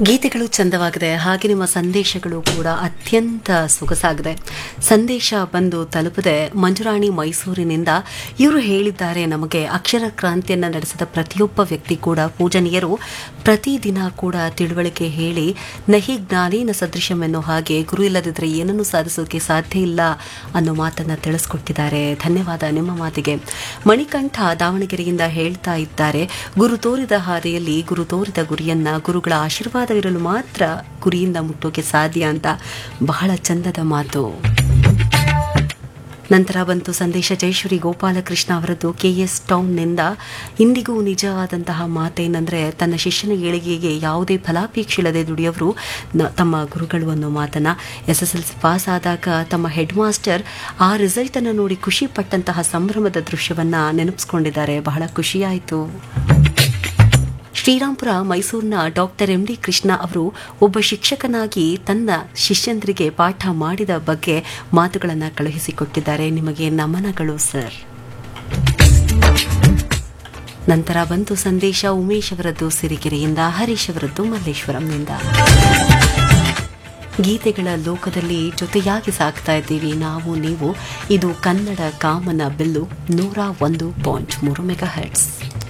ಗೀತೆಗಳು ಚಂದವಾಗಿದೆ ಹಾಗೆ ನಿಮ್ಮ ಸಂದೇಶಗಳು ಕೂಡ ಅತ್ಯಂತ ಸೊಗಸಾಗಿದೆ ಸಂದೇಶ ಬಂದು ತಲುಪದೆ ಮಂಜುರಾಣಿ ಮೈಸೂರಿನಿಂದ ಇವರು ಹೇಳಿದ್ದಾರೆ ನಮಗೆ ಅಕ್ಷರ ಕ್ರಾಂತಿಯನ್ನು ನಡೆಸಿದ ಪ್ರತಿಯೊಬ್ಬ ವ್ಯಕ್ತಿ ಕೂಡ ಪೂಜನೀಯರು ಪ್ರತಿದಿನ ಕೂಡ ತಿಳುವಳಿಕೆ ಹೇಳಿ ನಹಿ ಜ್ಞಾನೇನ ಸದೃಶಂ ಎನ್ನೋ ಹಾಗೆ ಗುರು ಇಲ್ಲದಿದ್ದರೆ ಏನನ್ನೂ ಸಾಧಿಸೋಕೆ ಸಾಧ್ಯ ಇಲ್ಲ ಅನ್ನೋ ಮಾತನ್ನು ತಿಳಿಸ್ಕೊಟ್ಟಿದ್ದಾರೆ ಧನ್ಯವಾದ ನಿಮ್ಮ ಮಾತಿಗೆ ಮಣಿಕಂಠ ದಾವಣಗೆರೆಯಿಂದ ಹೇಳ್ತಾ ಇದ್ದಾರೆ ಗುರು ತೋರಿದ ಹಾದಿಯಲ್ಲಿ ಗುರು ತೋರಿದ ಗುರಿಯನ್ನ ಗುರುಗಳ ಆಶೀರ್ವಾದವಿರಲು ಮಾತ್ರ ಗುರಿಯಿಂದ ಮುಟ್ಟೋಕೆ ಸಾಧ್ಯ ಅಂತ ಬಹಳ ಚಂದದ ಮಾತು ನಂತರ ಬಂತು ಸಂದೇಶ ಜಯಶ್ರೀ ಗೋಪಾಲಕೃಷ್ಣ ಅವರದ್ದು ಕೆಎಸ್ ಟೌನ್ನಿಂದ ಇಂದಿಗೂ ನಿಜವಾದಂತಹ ಮಾತೇನೆಂದರೆ ತನ್ನ ಶಿಷ್ಯನ ಏಳಿಗೆಗೆ ಯಾವುದೇ ಫಲಾಪೇಕ್ಷೆ ಇಲ್ಲದೆ ದುಡಿಯವರು ನ- ತಮ್ಮ ಗುರುಗಳು ಅನ್ನೋ ಮಾತನ್ನ S S L C pass ಆದಾಗ ತಮ್ಮ ಹೆಡ್ ಮಾಸ್ಟರ್ ಆ ರಿಸಲ್ಟ್ ಅನ್ನು ನೋಡಿ ಖುಷಿ ಪಟ್ಟಂತಹ ಸಂಭ್ರಮದ ದೃಶ್ಯವನ್ನ ನೆನಪಿಸ್ಕೊಂಡಿದ್ದಾರೆ ಬಹಳ ಖುಷಿಯಾಯಿತು ಶ್ರೀರಾಂಪುರ ಮೈಸೂರಿನ ಡಾಕ್ಟರ್ ಎಂ ಡಿ ಕೃಷ್ಣ ಅವರು ಒಬ್ಬ ಶಿಕ್ಷಕನಾಗಿ ತನ್ನ ಶಿಷ್ಯಂದ್ರಿಗೆ ಪಾಠ ಮಾಡಿದ ಬಗ್ಗೆ ಮಾತುಗಳನ್ನು ಕಳುಹಿಸಿಕೊಟ್ಟಿದ್ದಾರೆ ನಿಮಗೆ ನಮನಗಳು ಸರ್ ನಂತರ ಬಂತು ಸಂದೇಶ ಉಮೇಶ್ ಅವರದ್ದು ಸಿರಿಗೆರೆಯಿಂದ ಹರೀಶ್ ಅವರದ್ದು ಮಲ್ಲೇಶ್ವರಂನಿಂದ ಗೀತೆಗಳ ಲೋಕದಲ್ಲಿ ಜೊತೆಯಾಗಿ ಸಾಕ್ತಾ ಇದ್ದೀವಿ ನಾವು ನೀವು ಇದು ಕನ್ನಡ ಕಾಮನ ಬಿಲ್ಲು ನೂರ ಒಂದು ಪಾಯಿಂಟ್ ಮೂರು ಮೆಗಾ ಹೆಡ್ಸ್